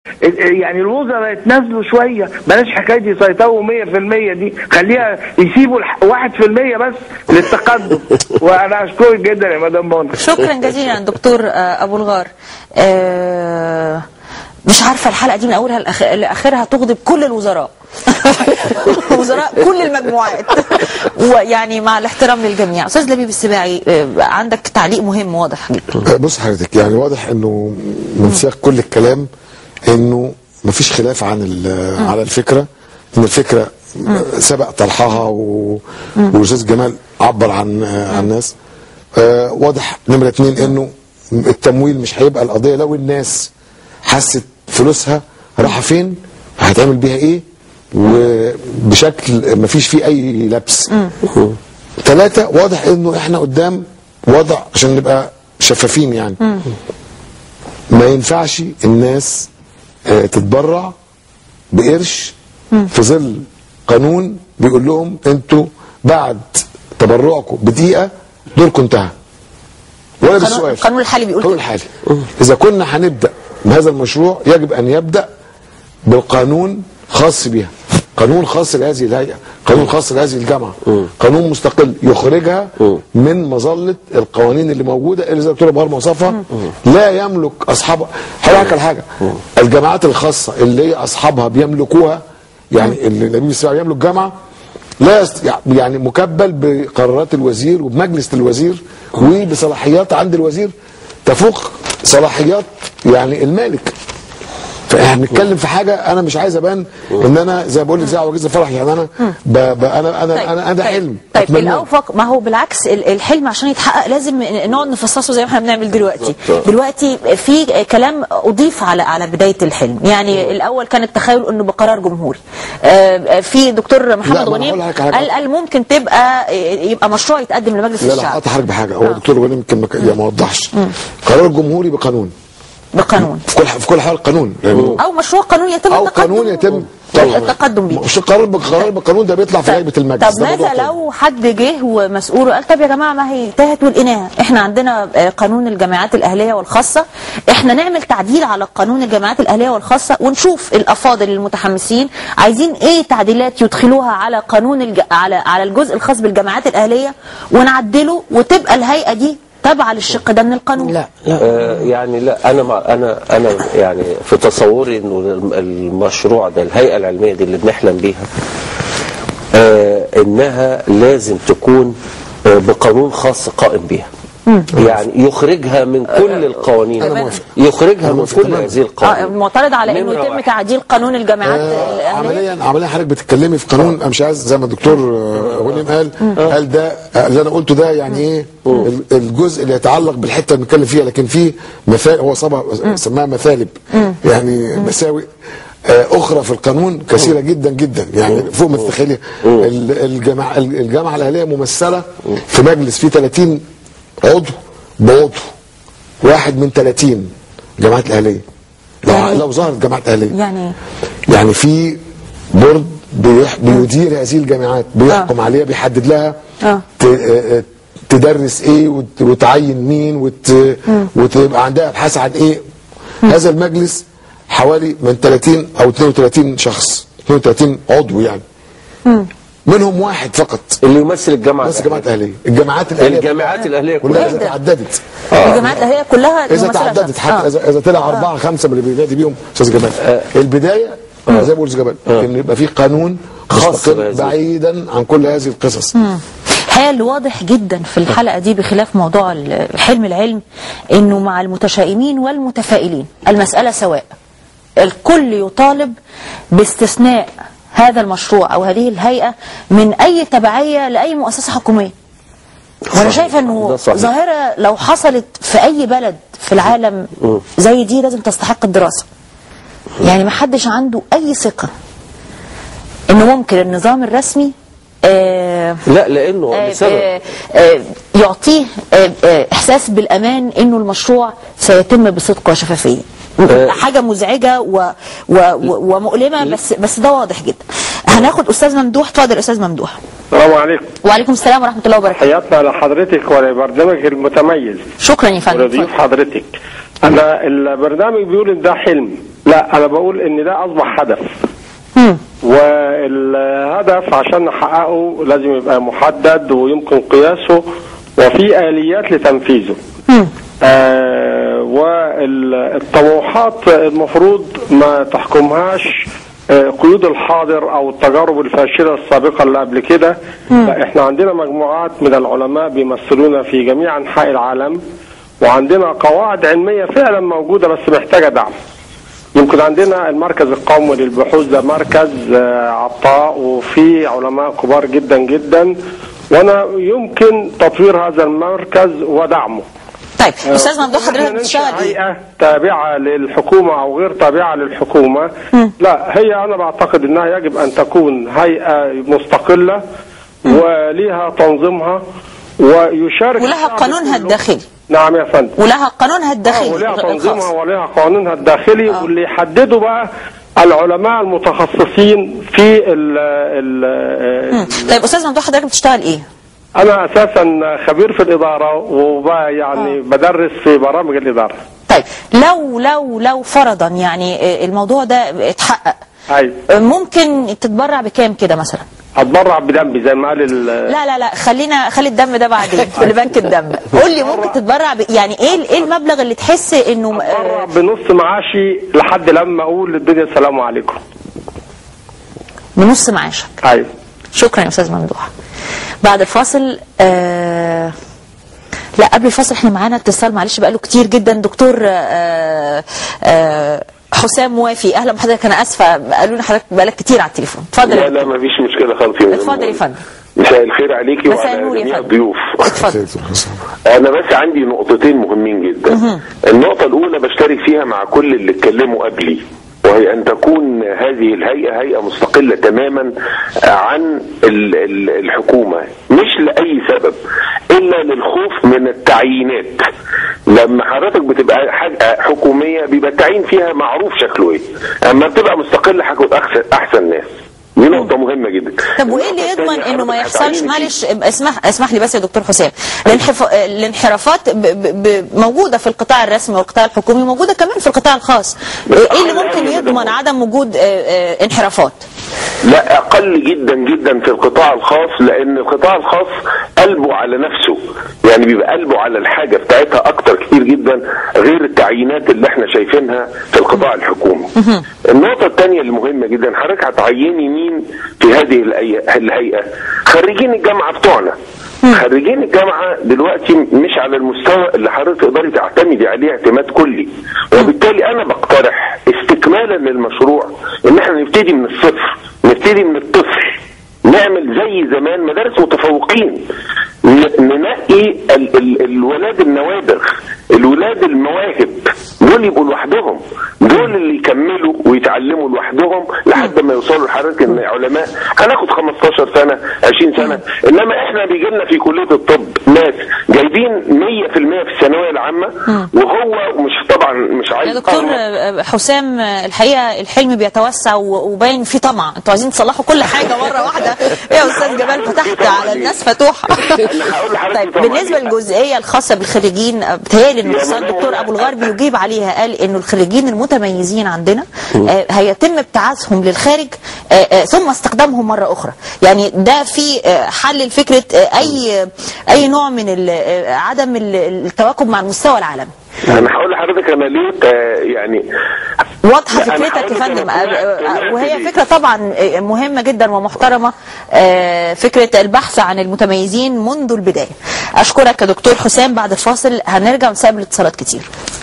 يعني الوزراء يتنازلوا شويه بلاش حكايه يسيطروا 100% دي خليها يسيبوا الح- 1% بس للتقدم وانا اشكرك جدا يا مدام منى شكرا جزيلا دكتور آه، ابو الغار آه، مش عارفه الحلقه دي من اولها لآخ- لاخرها تغضب كل الوزراء وزراء كل المجموعات ويعني مع الاحترام للجميع استاذ لبيب السباعي آه، عندك تعليق مهم واضح جدا بص حضرتك يعني واضح انه من سياق كل الكلام انه مفيش خلاف عن ال- على الفكره ان الفكره سبق طرحها و- والاستاذ جمال عبر عن عن الناس آه، واضح نمره اتنين انه التمويل مش هيبقى القضيه لو الناس حست فلوسها رايحه فين هتعمل بيها ايه وبشكل مفيش فيه اي لبس ثلاثة واضح انه احنا قدام وضع عشان نبقى شفافين يعني ما ينفعش الناس آه، تتبرع بقرش في ظل قانون بيقول لهم انتوا بعد تبرعكم بدقيقة دوركم انتهى ولا القانون- بالسؤال القانون الحالي بيقول القانون كده. الحالي اذا كنا هنبدا بهذا المشروع يجب ان يبدا بالقانون خاص بها قانون خاص لهذه الهيئه قانون خاص لهذه الجامعه قانون مستقل يخرجها من مظله القوانين اللي موجوده اللي زي ما الدكتور بهار وصفها لا يملك اصحابها هقول على حاجه الجامعات الخاصه اللي هي اصحابها بيملكوها يعني اللي النبي السباعي يملك جامعه لا يست... يعني مكبل بقرارات الوزير وبمجلس الوزير وبصلاحيات عند الوزير تفوق صلاحيات يعني المالك فاحنا بنتكلم في حاجه انا مش عايز ابان ان انا زي ما بقول لك زي عواجيز الفرح يعني انا ب... ب... انا انا طيب، انا انا طيب، حلم طيب أتمناه. الاوفق ما هو بالعكس ال- الحلم عشان يتحقق لازم نقعد نفصصه زي ما احنا بنعمل دلوقتي دلوقتي في كلام اضيف على على بدايه الحلم يعني الاول كان التخيل انه بقرار جمهوري آه، في دكتور لا، محمد ما أنا غنيم هقول لك على قال حاجة. قال ممكن تبقى يبقى مشروع يتقدم لمجلس لا لا الشعب هقطع حضرتك بحاجه هو الدكتور غنيم يمكن ما ك- يعني ما وضحش قرار جمهوري بقانون بقانون في كل في كل حال قانون لأنه او مشروع قانون يتم او التقدم قانون يتم التقدم بيه مش قرار بقرار بالقانون ده بيطلع في لجنه المجلس طب ده موضوع ماذا تاني. لو حد جه ومسؤول قال طب يا جماعه ما هي انتهت والقيناها احنا عندنا آه، قانون الجامعات الاهليه والخاصه احنا نعمل تعديل على قانون الجامعات الاهليه والخاصه ونشوف الافاضل المتحمسين عايزين ايه تعديلات يدخلوها على قانون الج... على على الجزء الخاص بالجامعات الاهليه ونعدله وتبقى الهيئه دي تابعه للشق ده من القانون لا لا آه، يعني لا انا مع انا انا يعني في تصوري انه الم- المشروع ده الهيئه العلميه دي اللي بنحلم بيها آه، انها لازم تكون آه، بقانون خاص قائم بيها يعني يخرجها من كل القوانين أنا موافق. يخرجها أنا من موافق كل تماماً. هذه اه القوانين معترض على انه نمرة يتم واحد. تعديل قانون الجامعات آه، الاهليه عمليا عمليا حضرتك بتتكلمي في قانون انا مش عايز زي ما الدكتور آه، وليم قال قال ده آه، اللي انا قلته ده يعني ايه ال- الجزء اللي يتعلق بالحته اللي بنتكلم فيها لكن في مثال هو صبا سماها مثالب يعني مساوئ آه، اخرى في القانون كثيره جدا جدا يعني فوق ما تتخيلي ال- الجامعه الجامعه الاهليه ممثله في مجلس فيه 30 عضو بعضو واحد من 30 جامعات الاهليه لو يعني- لو ظهرت جامعات اهليه يعني يعني في بورد بيح- بيدير هذه الجامعات بيحكم عليها بيحدد لها آه. ت- آه، تدرس ايه وت- وتعين مين وت... وتبقى عندها ابحاث عن ايه هذا المجلس حوالي من 30 او 32 شخص 32 عضو يعني منهم واحد فقط اللي يمثل الجامعه بس جامعات اهليه الجامعات الاهليه الجامعات الاهليه كلها كلها اذا تعددت الجامعات الاهليه كلها اذا ممثلة تعددت شخص. حتى آه. اذا اذا طلع اربعه خمسه من اللي بينادي بيهم استاذ جمال البدايه زي ما بقول استاذ جمال ان يبقى في قانون خاص مستقل بهذه. بعيدا عن كل هذه القصص الحقيقه اللي واضح جدا في الحلقه دي بخلاف موضوع ال- حلم العلم انه مع المتشائمين والمتفائلين المساله سواء الكل يطالب باستثناء هذا المشروع او هذه الهيئه من اي تبعيه لاي مؤسسه حكوميه وانا شايفه انه ده صحيح. ظاهره لو حصلت في اي بلد في العالم زي دي لازم تستحق الدراسه يعني ما حدش عنده اي ثقه انه ممكن النظام الرسمي آه لا لانه آه، لسبب آه، آه، يعطيه آه، آه، احساس بالامان انه المشروع سيتم بصدق وشفافيه آه. حاجه مزعجه و و و ومؤلمه بس بس ده واضح جدا هناخد استاذ ممدوح اتفضل استاذ ممدوح السلام عليكم وعليكم السلام ورحمه الله وبركاته حياتنا لحضرتك ولبرنامج المتميز شكرا يا فندم ولضيوف اتفضل. حضرتك انا البرنامج بيقول ان ده حلم لا انا بقول ان ده اصبح هدف والهدف عشان نحققه لازم يبقى محدد ويمكن قياسه وفي اليات لتنفيذه آه والطموحات المفروض ما تحكمهاش آه، قيود الحاضر او التجارب الفاشله السابقه اللي قبل كده لا احنا عندنا مجموعات من العلماء بيمثلونا في جميع انحاء العالم وعندنا قواعد علميه فعلا موجوده بس محتاجه دعم يمكن عندنا المركز القومي للبحوث ده مركز آه، عطاء وفي علماء كبار جدا جدا وانا يمكن تطوير هذا المركز ودعمه طيب استاذ ممدوح إحنا حضرتك ننشأ بتشتغل ايه؟ هيئة تابعة للحكومة أو غير تابعة للحكومة لا هي أنا بعتقد أنها يجب أن تكون هيئة مستقلة وليها تنظيمها ويشارك ولها الشعب قانونها كله. الداخلي نعم يا فندم ولها قانونها آه، الداخلي وليها الخاص. تنظيمها وليها قانونها الداخلي واللي يحددوا بقى العلماء المتخصصين في ال ال مم. طيب استاذ ممدوح حضرتك بتشتغل ايه؟ انا اساسا خبير في الاداره وبقى يعني بدرس في برامج الاداره طيب لو لو لو فرضا يعني آه، الموضوع ده اتحقق ايوه آه، ممكن تتبرع بكام كده مثلا؟ اتبرع بدمي زي ما قال ال- لا لا لا خلينا خلي الدم ده بعدين لبنك الدم قول لي ممكن تتبرع ب... يعني ايه ايه المبلغ اللي تحس انه اتبرع آه، بنص معاشي لحد لما اقول للدنيا السلام عليكم بنص معاشك ايوه شكرا يا استاذ ممدوح بعد الفاصل آه لا قبل الفاصل احنا معانا اتصال معلش بقاله كتير جدا دكتور آه آه حسام موافي اهلا بحضرتك انا اسفه قالوا لي حضرتك بقالك كتير على التليفون اتفضل لا يا لا دكتور. ما فيش مشكله خالص يا اتفضل يا مدام. فندم مساء الخير عليكي مساء وعلى النور يا جميع فندم. الضيوف اتفضل دكتور حسام. انا بس عندي نقطتين مهمين جدا النقطه الاولى بشترك فيها مع كل اللي اتكلموا قبلي وهي ان تكون هذه الهيئه هيئه مستقله تماما عن ال- ال- الحكومه مش لاي سبب الا للخوف من التعيينات لما حضرتك بتبقى حاجه حكوميه بيبقى التعيين فيها معروف شكله ايه اما بتبقى مستقله هاخد احسن احسن ناس دي نقطه مهمه جدا طب وايه اللي النقطة يضمن التانية انه ما حضرتك يحصلش هتعيني فيه. معلش اسمح اسمح لي بس يا دكتور حسام الانحف... الانحرافات ب... ب... ب... موجوده في القطاع الرسمي والقطاع الحكومي موجوده كمان في القطاع الخاص ايه اللي ممكن يضمن عدم وجود آه، آه، انحرافات لا اقل جدا جدا في القطاع الخاص لان القطاع الخاص قلبه على نفسه يعني بيبقى قلبه على الحاجه بتاعتها اكتر كتير جدا غير التعيينات اللي احنا شايفينها في القطاع الحكومي النقطه الثانيه المهمه جدا حضرتك هتعيني مين في هذه الأي- الهيئه خريجين الجامعه بتوعنا خريجين الجامعه دلوقتي مش على المستوى اللي حضرتك تقدري تعتمدي عليه اعتماد كلي وبالتالي انا بقترح استكمالا للمشروع ان احنا نبتدي من الصفر نبتدي من الطفل نعمل زي زمان مدارس متفوقين ن- ننقي ال ال الولاد النوابغ الولاد المواهب دول يبقوا لوحدهم دول اللي يكملوا ويتعلموا لوحدهم لحد ما يوصلوا لحضرتك ان علماء هناخد 15 سنه 20 سنه انما احنا بيجي لنا في كليه الطب ناس جايبين 100% في الثانويه العامه وهو مش طبعا مش عايز يا دكتور أغلط. آه، حسام آه، الحقيقه الحلم بيتوسع و- وباين في طمع انتوا عايزين تصلحوا كل حاجه مره واحده يا استاذ جمال فتحت على الناس فتوحه أنا هقول لحضرتك طيب طبعاً. بالنسبه للجزئيه الخاصه بالخريجين آه، بتهيألي ان يا الاستاذ مدام الدكتور منى. ابو الغربي يجيب عليها قال انه الخريجين المتميزين عندنا آه، هيتم ابتعاثهم للخارج آه، آه، ثم استخدامهم مره اخرى يعني ده في آه، حل لفكره آه، اي اي نوع من ال- آه، عدم ال- التواكب مع المستوى العالمي انا هقول لحضرتك انا ليه آه، يعني واضحه لا، أنا فكرتك يا هقول لك فندم أنا طلعت- آه، آه، طلعت وهي ليه. فكره طبعا آه، مهمه جدا ومحترمه آه، فكره البحث عن المتميزين منذ البدايه اشكرك يا دكتور حسام بعد الفاصل هنرجع ونستقبل اتصالات كتير